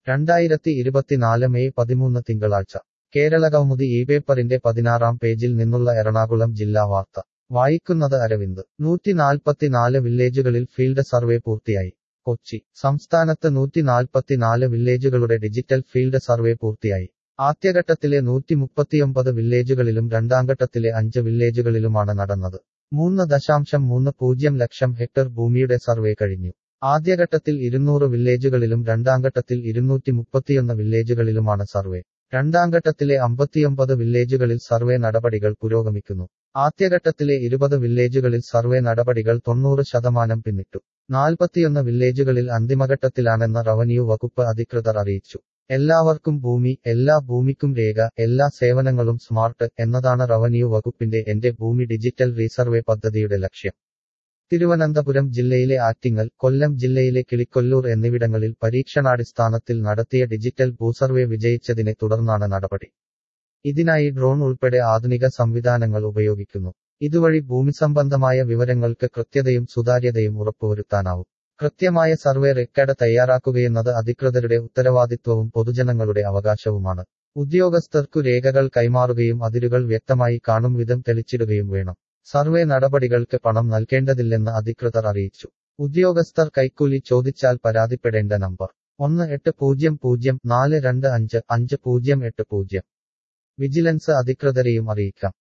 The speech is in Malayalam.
രണ്ടായിരത്തി ഇരുപത്തിനാല് മെയ് പതിമൂന്ന് തിങ്കളാഴ്ച കേരളകൗമുദി ഈ പേപ്പറിന്റെ പതിനാറാം പേജിൽ നിന്നുള്ള എറണാകുളം ജില്ലാ വാർത്ത വായിക്കുന്നത് അരവിന്ദ് നൂറ്റിനാൽപ്പത്തിനാല് വില്ലേജുകളിൽ ഫീൽഡ് സർവേ പൂർത്തിയായി കൊച്ചി സംസ്ഥാനത്ത് നൂറ്റിനാൽപ്പത്തിനാല് വില്ലേജുകളുടെ ഡിജിറ്റൽ ഫീൽഡ് സർവേ പൂർത്തിയായി ആദ്യഘട്ടത്തിലെ നൂറ്റിമുപ്പത്തിയൊമ്പത് വില്ലേജുകളിലും രണ്ടാംഘട്ടത്തിലെ അഞ്ച് വില്ലേജുകളിലുമാണ് നടന്നത് മൂന്ന് ദശാംശം മൂന്ന് പൂജ്യം ലക്ഷം ഹെക്ടർ ഭൂമിയുടെ സർവേ കഴിഞ്ഞു ആദ്യഘട്ടത്തിൽ ഇരുന്നൂറ് വില്ലേജുകളിലും രണ്ടാംഘട്ടത്തിൽ ഇരുന്നൂറ്റി മുപ്പത്തിയൊന്ന് വില്ലേജുകളിലുമാണ് സർവേ രണ്ടാംഘട്ടത്തിലെ അമ്പത്തിയൊമ്പത് വില്ലേജുകളിൽ സർവേ നടപടികൾ പുരോഗമിക്കുന്നു ആദ്യഘട്ടത്തിലെ ഇരുപത് വില്ലേജുകളിൽ സർവേ നടപടികൾ തൊണ്ണൂറ് ശതമാനം പിന്നിട്ടു നാൽപ്പത്തിയൊന്ന് വില്ലേജുകളിൽ അന്തിമഘട്ടത്തിലാണെന്ന് റവന്യൂ വകുപ്പ് അധികൃതർ അറിയിച്ചു എല്ലാവർക്കും ഭൂമി എല്ലാ ഭൂമിക്കും രേഖ എല്ലാ സേവനങ്ങളും സ്മാർട്ട് എന്നതാണ് റവന്യൂ വകുപ്പിന്റെ എന്റെ ഭൂമി ഡിജിറ്റൽ റീസർവേ പദ്ധതിയുടെ ലക്ഷ്യം തിരുവനന്തപുരം ജില്ലയിലെ ആറ്റിങ്ങൽ കൊല്ലം ജില്ലയിലെ കിളിക്കൊല്ലൂർ എന്നിവിടങ്ങളിൽ പരീക്ഷണാടിസ്ഥാനത്തിൽ നടത്തിയ ഡിജിറ്റൽ ഭൂസർവേ വിജയിച്ചതിനെ തുടർന്നാണ് നടപടി ഇതിനായി ഡ്രോൺ ഉൾപ്പെടെ ആധുനിക സംവിധാനങ്ങൾ ഉപയോഗിക്കുന്നു ഇതുവഴി ഭൂമിസംബന്ധമായ വിവരങ്ങൾക്ക് കൃത്യതയും സുതാര്യതയും ഉറപ്പുവരുത്താനാവും കൃത്യമായ സർവേ റെക്കോർഡ് തയ്യാറാക്കുകയെന്നത് അധികൃതരുടെ ഉത്തരവാദിത്വവും പൊതുജനങ്ങളുടെ അവകാശവുമാണ് ഉദ്യോഗസ്ഥർക്കു രേഖകൾ കൈമാറുകയും അതിരുകൾ വ്യക്തമായി കാണും വിധം തെളിച്ചിടുകയും വേണം സർവേ നടപടികൾക്ക് പണം നൽകേണ്ടതില്ലെന്ന് അധികൃതർ അറിയിച്ചു ഉദ്യോഗസ്ഥർ കൈക്കൂലി ചോദിച്ചാൽ പരാതിപ്പെടേണ്ട നമ്പർ ഒന്ന് എട്ട് പൂജ്യം പൂജ്യം നാല് രണ്ട് അഞ്ച് അഞ്ച് പൂജ്യം എട്ട് പൂജ്യം വിജിലൻസ് അധികൃതരെയും അറിയിക്കാം